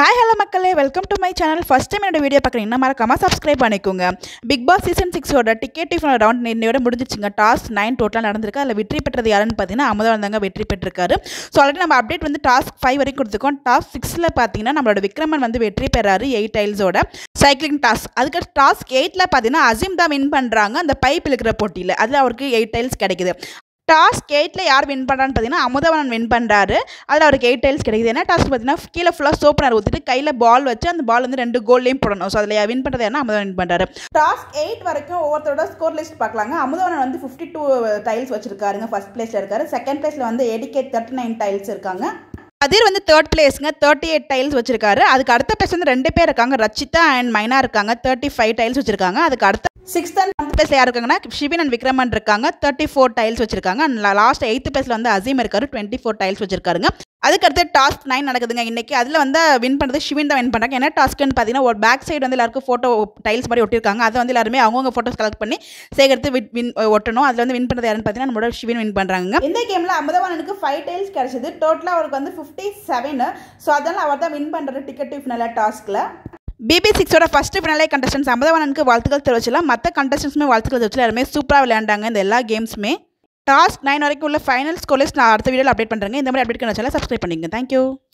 hi hello மக்களே welcome to my channel first time என்னோட video பார்க்குறீங்கன்னா மறக்காம சப்ஸ்கிரைப் பண்ணிக்கோங்க பிக் பாஸ் சீசன் சிக்ஸோட டிக்கெட் ரவுண்ட் இன்னையோட முடிஞ்சிச்சுங்க டாஸ்க் நைன் டோட்டலாக நடந்திருக்கு அதில் வெற்றி பெற்றது யாருன்னு பார்த்தீங்கன்னா அமுதவன் தாங்க வெற்றி பெற்றிருக்காரு ஸோ ஆல்ரெடி நம்ம அப்டேட் வந்து டாஸ்க் ஃபைவ் வரைக்கும் கொடுத்துருக்கோம் டாஸ்க் சிக்ஸில் பார்த்தீங்கன்னா நம்மளோட விக்ரமன் வந்து வெற்றி பெறாரு எயிட் டைல்ஸோட சைக்கிளிங் டாஸ்க் அதுக்கு டாஸ்க் எயிட்டில் பார்த்தீங்கன்னா அசீம் தான் வின் பண்ணுறாங்க அந்த பைப் இழுக்கிற போட்டியில் அதில் அவருக்கு எயிட் டைல்ஸ் கிடைக்குது டாஸ்க் எயிட்டில் யார் வின் பண்ணுறான்னு பார்த்தீங்கன்னா அமுதவனன் வின் பண்ணுறாரு அதில் அவருக்கு எயிட் டைல்ஸ் கிடைக்குது என்ன டாஸ்க் பார்த்தீங்கன்னா கீழே ஃபுல்லாக சோப்பனர் ஊற்றிட்டு கையில் பால் வச்சு அந்த பால் வந்து ரெண்டு கோல்லையும் போடணும் ஸோ அதில் வின் பண்ணுறது என்ன அமுதவன் வின் பண்ணுறாரு டாஸ்க் எயிட் வரைக்கும் ஒவ்வொருத்தரோட ஸ்கோர் லிஸ்ட் பார்க்கலாங்க அமுதவனன் வந்து ஃபிஃப்டி டூ டைல்ஸ் வச்சிருக்காருங்க ஃபர்ஸ்ட் பிளேஸில் இருக்காரு செகண்ட் பிளேஸில் வந்து எடிகேட் தேர்ட்டி நைன் டைல்ஸ் இருக்காங்க கதிர் வந்து தேர்ட் பிளேஸ்ங்க தேர்ட்டி எயிட் டைல்ஸ் வச்சிருக்காரு அதுக்கு அடுத்த பிளேஸ் வந்து ரெண்டு பேர் இருக்காங்க ரச்சிதா அண்ட் மைனா இருக்காங்க தேர்ட்டி ஃபைவ் டைல்ஸ் வச்சிருக்காங்க அதுக்கு அடுத்த சிக்ஸ்த் அண்ட் செவன்த் பிளேஸ்ல யார் இருக்காங்கன்னா ஷிவின் அண்ட் விக்ரமன் இருக்காங்க தேர்ட்டி ஃபோர் டைல்ஸ் வச்சிருக்காங்க அண்ட் லாஸ்ட் எயித்து பிளேஸ்ல வந்து அசீம் இருக்காரு டுவெண்ட்டி ஃபோர் டைல்ஸ் வச்சிருக்காருங்க அதுக்கு அடுத்து டாஸ்க் நைன் நடக்குதுங்க இன்னைக்கு அதில் வந்து வின் பண்ணுறது ஷிவின் தான் வின் பண்ணுறாங்க என்ன டாஸ்க்குன்னு பார்த்தீங்கன்னா ஒரு பேக் சைடு வந்து எல்லாருக்கும் ஃபோட்டோ டைல்ஸ் மாதிரி ஒட்டிருக்காங்க அதை வந்து எல்லாருமே அவங்கவுங்க ஃபோட்டோஸ் கலெக்ட் பண்ணி சேகரித்து வின் வின் ஒட்டணும் அதில் வந்து வின் பண்ணுறது யாருன்னு பார்த்தீங்கன்னா நம்மளோட ஷிவின் வின் பண்ணுறாங்க இந்த கேமில் அமுதவானனுக்கு ஃபைவ் டைல்ஸ் கிடச்சிது டோட்டலாக அவருக்கு வந்து ஃபிஃப்டி செவன் ஸோ அதனால் அவர் தான் வின் பண்ணுறது டிக்கெட் ஃபினலாக டாஸ்க்கில் பிபி சிக்ஸோட ஃபர்ஸ்ட் ஃபினாலே கண்டஸ்டன்ஸ் அமுதவானனுக்கு வாழ்த்துக்கள் தெரிவிச்சலாம் மற்ற கண்டஸ்டன்ஸுமே வாழ்த்துக்கள் தெரிவிச்சல எல்லாருமே சூப்பராக விளையாண்டாங்க இந்த எல்லா கேம்ஸுமே டாஸ்க் நைன் வரைக்கும் உள்ள ஃபைனல் ஸ்கோர் லிஸ்ட் நான் அடுத்த வீடியோவில் அப்டேட் பண்ணுறேங்க இந்த மாதிரி அப்டேட் பண்ண சப்ஸ்கிரைப் பண்ணிங்க தேங்க்யூ